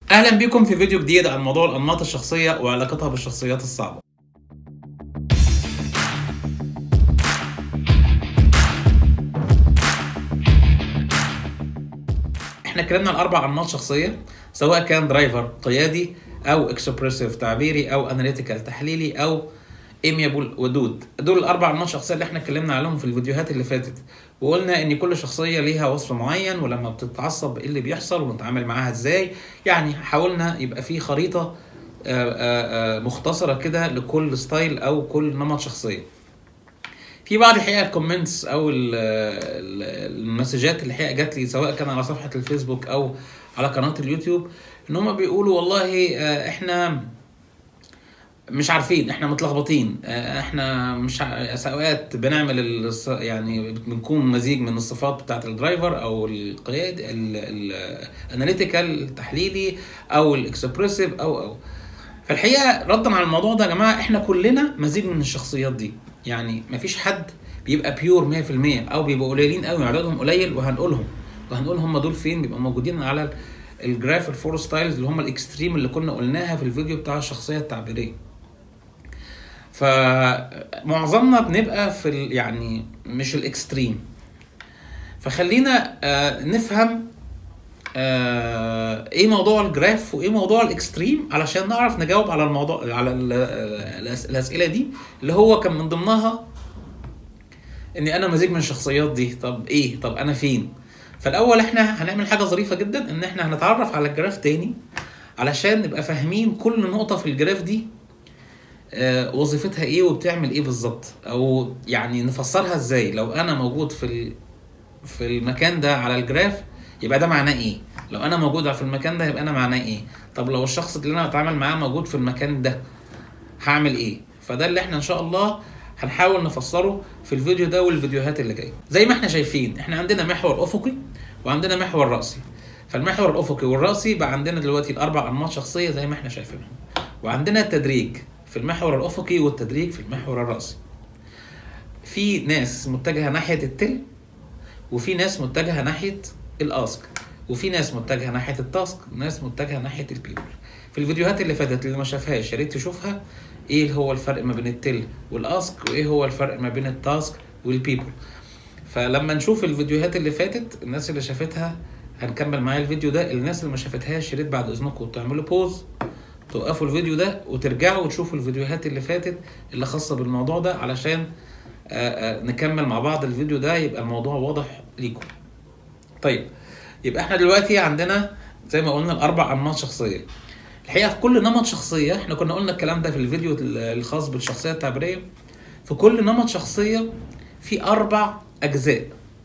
اهلا بكم في فيديو جديد عن موضوع الانماط الشخصيه وعلاقتها بالشخصيات الصعبه احنا اتكلمنا عن اربع انماط شخصيه سواء كان درايفر قيادي او اكسبريسيف تعبيري او اناليتيكال تحليلي او ايميابل ودود دول الاربع انماط شخصيه اللي احنا اتكلمنا عليهم في الفيديوهات اللي فاتت وقلنا ان كل شخصيه ليها وصف معين ولما بتتعصب ايه اللي بيحصل ونتعامل معاها ازاي يعني حاولنا يبقى في خريطه آه، آه، آه، مختصره كده لكل ستايل او كل نمط شخصيه في بعض الحقيقه الكومنتس او ال- ال- المسجات اللي الحقيقه جات لي سواء كان على صفحه الفيسبوك او على قناه اليوتيوب ان هم بيقولوا والله آه، احنا مش عارفين احنا متلخبطين اه، احنا مش ع- ساوات بنعمل الص- يعني بنكون مزيج من الصفات بتاعت الدرايفر او القياد الاناليتيكال التحليلي او الاكسبريسيف او او فالحقيقه ردا على الموضوع ده يا جماعه احنا كلنا مزيج من الشخصيات دي يعني مفيش حد بيبقى بيور 100% او بيبقوا قليلين قوي عددهم قليل وهنقولهم وهنقول هم دول فين بيبقوا موجودين على ال- الجراف الفور ستايلز اللي هم الاكستريم اللي كنا قلناها في الفيديو بتاع الشخصيه التعبيريه فمعظمنا بنبقى في ال... يعني مش الاكستريم فخلينا آه نفهم آه ايه موضوع الجراف وايه موضوع الاكستريم علشان نعرف نجاوب على الموضوع على ال- آه، الأس- الاسئله دي اللي هو كان من ضمنها اني انا مزيج من الشخصيات دي طب ايه طب انا فين فالاول احنا هنعمل حاجه ظريفه جدا ان احنا هنتعرف على الجراف تاني علشان نبقى فاهمين كل نقطه في الجراف دي آه، وظيفتها ايه وبتعمل ايه بالظبط او يعني نفسرها ازاي لو انا موجود في ال... في المكان ده على الجراف يبقى ده معناه ايه لو انا موجود في المكان ده يبقى انا معناه ايه طب لو الشخص اللي انا بتعامل معاه موجود في المكان ده هعمل ايه فده اللي احنا ان شاء الله هنحاول نفسره في الفيديو ده والفيديوهات اللي جايه زي ما احنا شايفين احنا عندنا محور افقي وعندنا محور راسي فالمحور الافقي والراسي بقى عندنا دلوقتي الاربع انماط شخصيه زي ما احنا شايفينهم وعندنا التدريج في المحور الافقي والتدريج في المحور الراسي في ناس متجهه ناحيه التل وفي ناس متجهه ناحيه الاسك وفي ناس متجهه ناحيه التاسك وناس متجهه ناحيه البيبل في الفيديوهات اللي فاتت اللي ما شافهاش يا ريت تشوفها ايه هو الفرق ما بين التل والاسك وايه هو الفرق ما بين التاسك والبيبل فلما نشوف الفيديوهات اللي فاتت الناس اللي شافتها هنكمل معايا الفيديو ده الناس اللي ما شافتهاش يا ريت بعد اذنكم تعملوا بوز توقفوا الفيديو ده وترجعوا وتشوفوا الفيديوهات اللي فاتت اللي خاصة بالموضوع ده علشان آه، آه، نكمل مع بعض الفيديو ده يبقى الموضوع واضح ليكم طيب يبقى احنا دلوقتي عندنا زي ما قلنا الاربع انماط شخصيه الحقيقه في كل نمط شخصيه احنا كنا قلنا الكلام ده في الفيديو الخاص بالشخصيه التعبيريه في كل نمط شخصيه في اربع اجزاء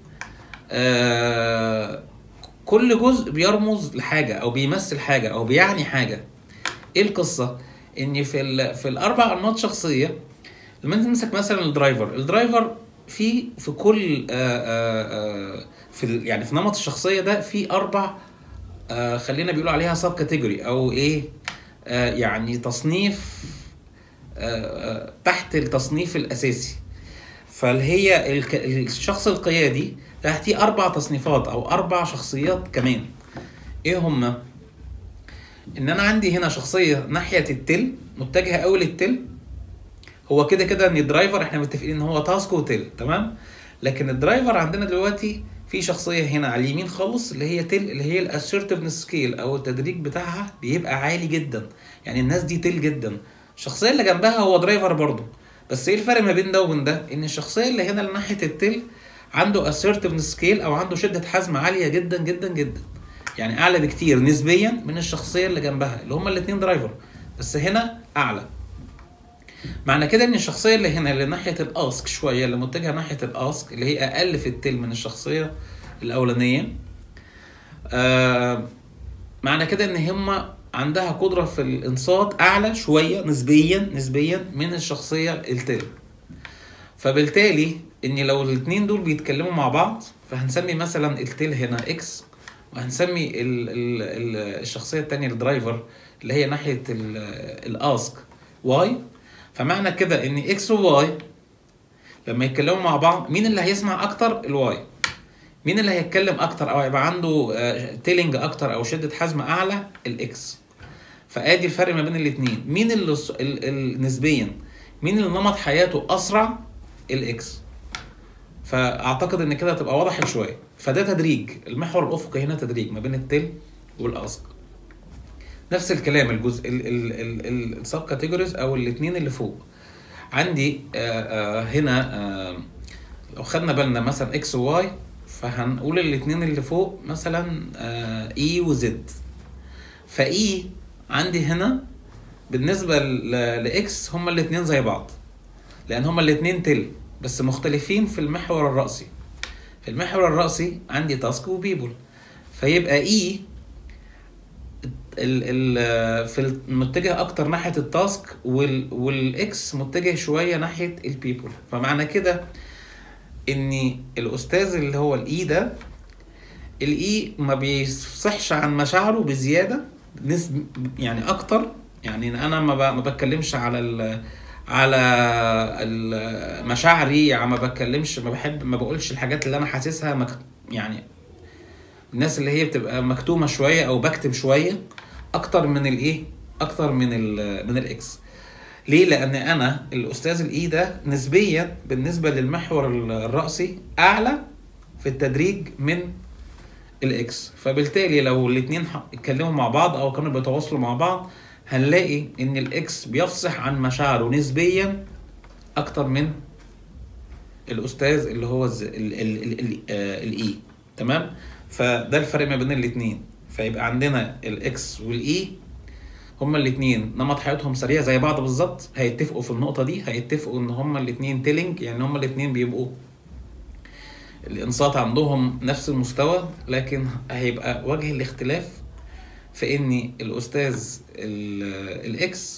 آه كل جزء بيرمز لحاجه او بيمثل حاجه او بيعني حاجه ايه القصه ان في ال... في الاربع انماط شخصيه لما انت تمسك مثلا الدرايفر الدرايفر في في كل آه آه آه في ال... يعني في نمط الشخصيه ده في اربع آه خلينا بيقولوا عليها سب كاتيجوري او ايه آه يعني تصنيف آه آه تحت التصنيف الاساسي فاللي هي الك... الشخص القيادي تحتيه اربع تصنيفات او اربع شخصيات كمان ايه هما ان انا عندي هنا شخصيه ناحيه التل متجهه قوي للتل هو كده كده ان الدرايفر احنا متفقين ان هو تاسك وتل تمام لكن الدرايفر عندنا دلوقتي في شخصيه هنا على اليمين خالص اللي هي تل اللي هي الاسيرتيفنس سكيل او التدريج بتاعها بيبقى عالي جدا يعني الناس دي تل جدا الشخصيه اللي جنبها هو درايفر برضه بس ايه الفرق ما بين ده وبين ده ان الشخصيه اللي هنا اللي ناحيه التل عنده assertiveness سكيل او عنده شده حزم عاليه جدا جدا جدا يعني اعلى بكتير نسبيا من الشخصيه اللي جنبها اللي هما الاثنين درايفر بس هنا اعلى معنى كده ان الشخصيه اللي هنا اللي ناحيه الاسك شويه اللي متجهه ناحيه الاسك اللي هي اقل في التل من الشخصيه الاولانيه آه معنى كده ان هما عندها قدره في الانصات اعلى شويه نسبيا نسبيا من الشخصيه التل فبالتالي ان لو الاثنين دول بيتكلموا مع بعض فهنسمي مثلا التل هنا اكس وهنسمي ال ال ال الشخصيه الثانيه الدرايفر اللي هي ناحيه الاسك واي فمعنى كده ان اكس وواي لما يتكلموا مع بعض مين اللي هيسمع اكتر الواي مين اللي هيتكلم اكتر او هيبقى عنده تيلينج اكتر او شده حزم اعلى الاكس فادي الفرق ما بين الاثنين مين اللي ص- ال- ال- نسبيا مين اللي نمط حياته اسرع الاكس فاعتقد ان كده هتبقى وضحت شويه فده تدريج المحور الافقي هنا تدريج ما بين التل والاسق نفس الكلام الجزء السب كاتيجوريز او الاثنين اللي فوق عندي آه، آه، هنا آه، لو خدنا بالنا مثلا اكس وواي فهنقول الاثنين اللي فوق مثلا اي وزد فاي عندي هنا بالنسبه لاكس هما الاثنين زي بعض لان هما الاثنين تل بس مختلفين في المحور الرأسي في المحور الرأسي عندي تاسك وبيبول فيبقى اي ال ال في المتجه اكتر ناحيه التاسك وال والاكس متجه شويه ناحيه البيبول فمعنى كده ان الاستاذ اللي هو الاي ده الاي ما بيفصحش عن مشاعره بزياده نسب يعني اكتر يعني انا ما, ب... ما بتكلمش على ال... على ال- مشاعري يعني ما بتكلمش ما بحب ما بقولش الحاجات اللي انا حاسسها مك... يعني الناس اللي هي بتبقى مكتومه شويه او بكتم شويه اكتر من الايه اكتر من ال من الاكس ليه لان انا الاستاذ الاي ده نسبيا بالنسبه للمحور الراسي اعلى في التدريج من الاكس فبالتالي لو الاثنين اتكلموا مع بعض او كانوا بيتواصلوا مع بعض هنلاقي ان الاكس بيفصح عن مشاعره نسبيا اكتر من الاستاذ اللي هو الز- ال- ال- ال- ال- آه، الاي تمام فده الفرق ما بين الاثنين فيبقى عندنا الاكس والاي هما الاثنين نمط حياتهم سريع زي بعض بالظبط هيتفقوا في النقطه دي هيتفقوا ان هما الاثنين تيلينج يعني هما الاثنين بيبقوا الانصات عندهم نفس المستوى لكن هيبقى وجه الاختلاف في ان الاستاذ ال- الاكس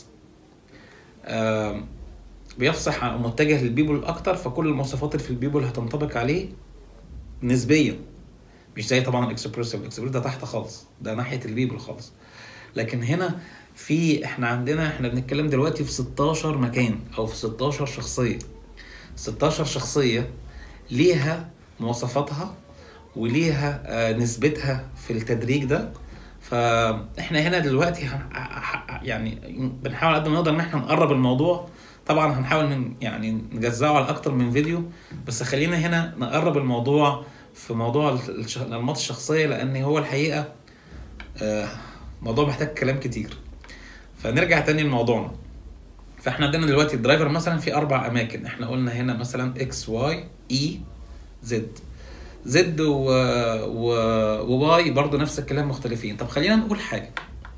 آم، بيفصح عن متجه للبيبول اكتر فكل المواصفات اللي في البيبول هتنطبق عليه نسبيا مش زي طبعا الاكسبريسيف الاكسبريسيف ده تحت خالص ده ناحيه البيبول خالص لكن هنا في احنا عندنا احنا بنتكلم دلوقتي في 16 مكان او في 16 شخصيه 16 شخصيه ليها مواصفاتها وليها آه، نسبتها في التدريج ده فاحنا هنا دلوقتي هن... ح- يعني بنحاول قد ما نقدر ان احنا نقرب الموضوع طبعا هنحاول من يعني نجزعه على اكتر من فيديو بس خلينا هنا نقرب الموضوع في موضوع الش- الانماط الشخصيه لان هو الحقيقه آه، موضوع محتاج كلام كتير فنرجع تاني لموضوعنا فاحنا عندنا دلوقتي الدرايفر مثلا في اربع اماكن احنا قلنا هنا مثلا اكس واي اي زد زد و... و... وواي برضو نفس الكلام مختلفين طب خلينا نقول حاجه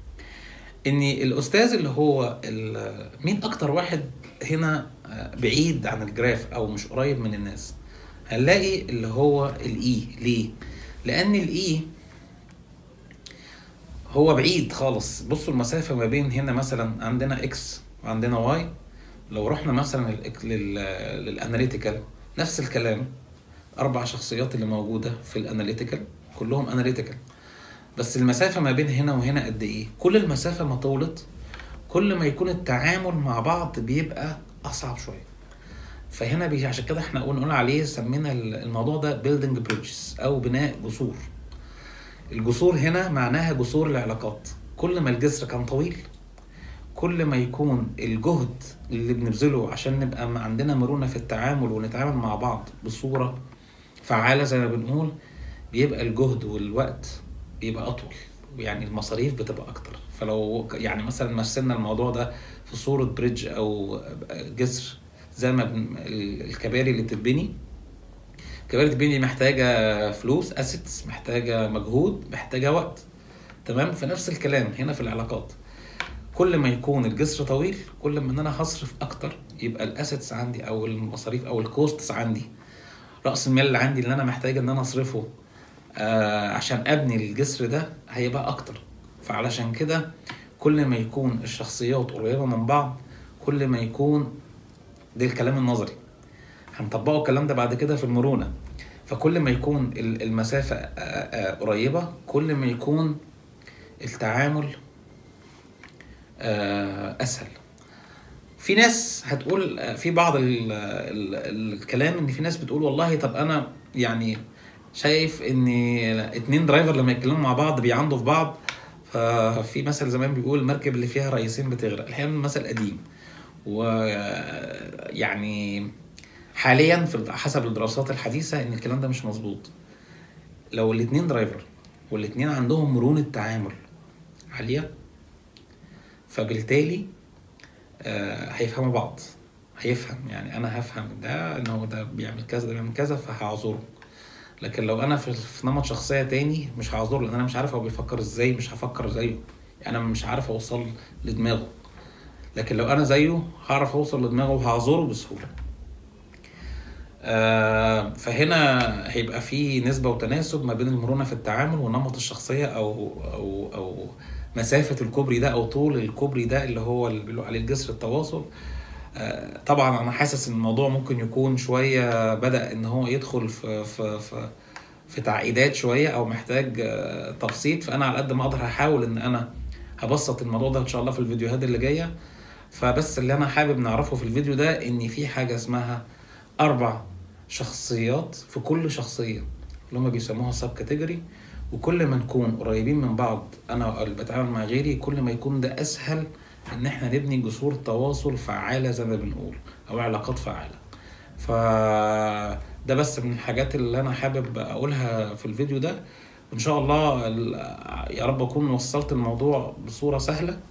ان الاستاذ اللي هو ال... مين اكتر واحد هنا بعيد عن الجراف او مش قريب من الناس هنلاقي اللي هو الاي ليه لان الاي هو بعيد خالص بصوا المسافه ما بين هنا مثلا عندنا اكس وعندنا واي لو رحنا مثلا للإك- لل... للاناليتيكال نفس الكلام اربع شخصيات اللي موجوده في الاناليتيكال كلهم اناليتيكال بس المسافه ما بين هنا وهنا قد ايه كل المسافه ما طولت كل ما يكون التعامل مع بعض بيبقى اصعب شويه فهنا بي عشان كده احنا قلنا نقول عليه سمينا الموضوع ده building bridges او بناء جسور الجسور هنا معناها جسور العلاقات كل ما الجسر كان طويل كل ما يكون الجهد اللي بنبذله عشان نبقى م- عندنا مرونة في التعامل ونتعامل مع بعض بصورة فعالة زي ما بنقول بيبقى الجهد والوقت بيبقى أطول يعني المصاريف بتبقى أكتر فلو ك- يعني مثلا مثلنا الموضوع ده في صورة بريدج أو جسر زي ما بن- ال- الكباري اللي بتتبني الكباري اللي بتتبني محتاجة فلوس اسيتس محتاجة مجهود محتاجة وقت تمام فنفس الكلام هنا في العلاقات كل ما يكون الجسر طويل كل ما ان انا هصرف اكتر يبقى الاسيتس عندي او المصاريف او الكوستس عندي راس المال اللي عندي اللي انا محتاج ان انا اصرفه آه عشان ابني الجسر ده هيبقى اكتر فعلشان كده كل ما يكون الشخصيات قريبه من بعض كل ما يكون ده الكلام النظري هنطبقه الكلام ده بعد كده في المرونه فكل ما يكون ال- المسافه آه، آه، قريبه كل ما يكون التعامل آه، اسهل في ناس هتقول آه، في بعض ال ال الكلام ان في ناس بتقول والله طب انا يعني شايف ان اتنين درايفر لما يتكلموا مع بعض بيعندوا في بعض ففي مثل زمان بيقول المركب اللي فيها رئيسين بتغرق الحقيقه مثل قديم ويعني حاليا في حسب الدراسات الحديثه ان الكلام ده مش مظبوط لو الاتنين درايفر والاتنين عندهم مرونة تعامل عالية فبالتالي آه، هيفهموا بعض هيفهم يعني انا هفهم ده ان هو ده بيعمل كذا ده بيعمل كذا فهعذره لكن لو انا في في نمط شخصيه تاني مش هعذره لان انا مش عارف هو بيفكر ازاي مش هفكر زيه يعني انا مش عارف اوصل لدماغه لكن لو انا زيه هعرف اوصل لدماغه وهعذره بسهوله آه، فهنا هيبقى في نسبة وتناسب ما بين المرونة في التعامل ونمط الشخصية أو أو أو مسافة الكوبري ده أو طول الكوبري ده اللي هو اللي بيقولوا عليه الجسر التواصل آه، طبعا أنا حاسس إن الموضوع ممكن يكون شوية بدأ إن هو يدخل في في في في تعقيدات شوية أو محتاج آه، تبسيط فأنا على قد ما أقدر هحاول إن أنا هبسط الموضوع ده إن شاء الله في الفيديوهات اللي جاية فبس اللي أنا حابب نعرفه في الفيديو ده إن في حاجة اسمها أربع شخصيات في كل شخصية اللي هم بيسموها سب كاتيجوري وكل ما نكون قريبين من بعض أنا اللي بتعامل مع غيري كل ما يكون ده أسهل إن إحنا نبني جسور تواصل فعالة زي ما بنقول أو علاقات فعالة ف ده بس من الحاجات اللي أنا حابب أقولها في الفيديو ده وإن شاء الله ال- يا رب أكون وصلت الموضوع بصورة سهلة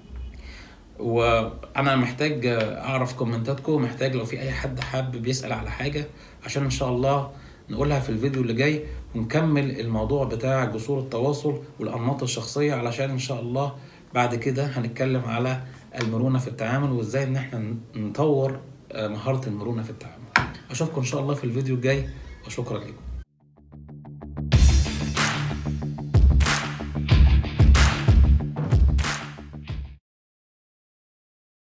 وانا محتاج اعرف كومنتاتكم محتاج لو في اي حد حابب يسال على حاجه عشان ان شاء الله نقولها في الفيديو اللي جاي ونكمل الموضوع بتاع جسور التواصل والانماط الشخصيه علشان ان شاء الله بعد كده هنتكلم على المرونه في التعامل وازاي ان احنا نطور آه، مهاره المرونه في التعامل اشوفكم ان شاء الله في الفيديو الجاي وشكرا لكم